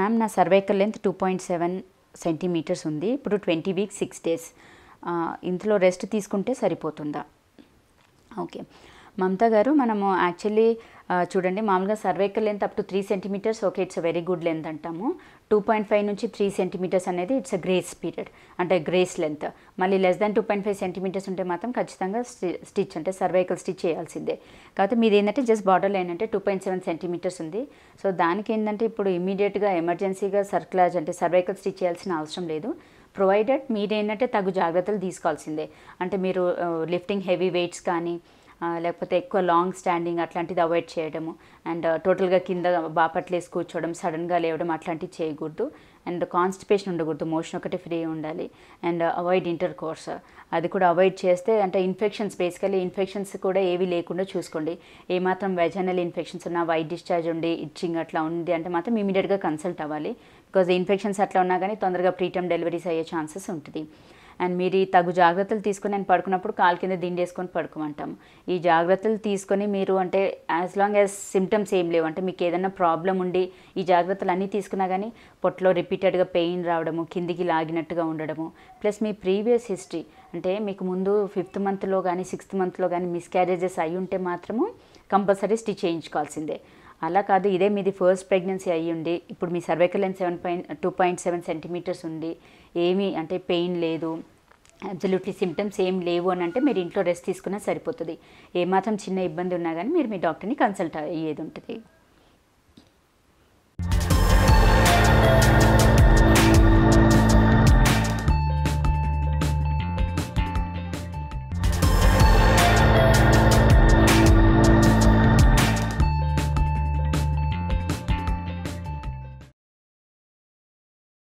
ma'am నా cervical length two point seven centimetres ఉంది ఇప్పుడు ట్వంటీ వీక్స్ సిక్స్ డేస్ ఇందులో రెస్ట్ తీసుకుంటే సరిపోతుందా ఓకే మమతా గారు మనము యాక్చువల్లీ చూడండి మామూలుగా cervical length up to three centimetres okay it's a very good length అంటాము టూ పాయింట్ ఫైవ్ నుంచి త్రీ సెంటీమీటర్స్ అనేది ఇట్స్ అ గ్రేస్ పీరియడ్ అంటే గ్రేస్ లెంత్ మళ్ళీ less than two point five centimetres ఉంటే మాత్రం ఖచ్చితంగా స్టిచ్ అంటే సర్వైకల్ స్టిచ్ చేయాల్సిందే కాకపోతే మీది ఏంటంటే జస్ట్ బార్డర్ లైన్ అంటే టూ పాయింట్ సెవెన్ సెంటీమీటర్స్ ఉంది సో దానికి ఏంటంటే ఇప్పుడు ఇమీడియట్గా ఎమర్జెన్సీగా సర్క్లాజ్ అంటే సర్వైకల్ స్టిచ్ చేయాల్సిన అవసరం లేదు ప్రొవైడెడ్ మీరు ఏంటంటే తగు జాగ్రత్తలు తీసుకోవాల్సిందే అంటే మీరు లిఫ్టింగ్ హెవీ వెయిట్స్ కానీ ఆ, లేకపోతే ఎక్కువ లాంగ్ స్టాండింగ్ అట్లాంటిది అవాయిడ్ చేయడము అండ్ టోటల్గా కింద బాపట్లేసి కూర్చోవడం సడన్గా లేవడం అట్లాంటివి చేయకూడదు అండ్ కాన్స్టిపేషన్ ఉండకూడదు మోషన్ ఒకటి ఫ్రీ ఉండాలి అండ్ అవాయిడ్ ఇంటర్ కోర్స్ అది కూడా అవాయిడ్ చేస్తే అంటే ఇన్ఫెక్షన్స్ బేసికలీ ఇన్ఫెక్షన్స్ కూడా ఏవి లేకుండా చూసుకోండి ఏమాత్రం వెజనల్ ఇన్ఫెక్షన్స్ ఉన్నా వైట్ డిశ్చార్జ్ ఉండి ఇచ్చింగ్ అట్లా ఉంది అంటే మాత్రం ఇమీడియట్గా కన్సల్ట్ అవ్వాలి బికాజ్ ఇన్ఫెక్షన్స్ అట్లా ఉన్నా కానీ తొందరగా ప్రీటర్మ్ డెలివరీస్ అయ్యే ఛాన్సెస్ ఉంటుంది అండ్ మీరు ఈ తగు జాగ్రత్తలు తీసుకొని నేను పడుకున్నప్పుడు కాలు కింద దిండేసుకొని పడుకోమంటాం ఈ జాగ్రత్తలు తీసుకొని మీరు అంటే యాజ్ లాంగ్ యాజ్ సిమ్టమ్స్ ఏం లేవు అంటే మీకు ఏదైనా ప్రాబ్లం ఉండి ఈ జాగ్రత్తలు అన్నీ తీసుకున్నా కానీ పొట్టలో రిపీటెడ్గా పెయిన్ రావడము కిందికి లాగినట్టుగా ఉండడము ప్లస్ మీ ప్రీవియస్ హిస్టరీ అంటే మీకు ముందు ఫిఫ్త్ మంత్లో కానీ సిక్స్త్ మంత్లో కానీ మిస్క్యారేజెస్ అయి ఉంటే మాత్రము కంపల్సరీ స్టిచ్ చేయించుకోవాల్సిందే అలా కాదు ఇదే మీది ఫస్ట్ ప్రెగ్నెన్సీ అయ్యి ఉండి ఇప్పుడు మీ cervical length seven point two point seven centimetres ఉండి ఏమీ అంటే పెయిన్ లేదు అబ్జల్యూట్లీ సిమ్టమ్స్ ఏం లేవు అని అంటే మీరు ఇంట్లో రెస్ట్ తీసుకున్నా సరిపోతుంది ఏమాత్రం చిన్న ఇబ్బంది ఉన్నా కానీ మీరు మీ డాక్టర్ని కన్సల్ట్ అయ్యేది ఉంటుంది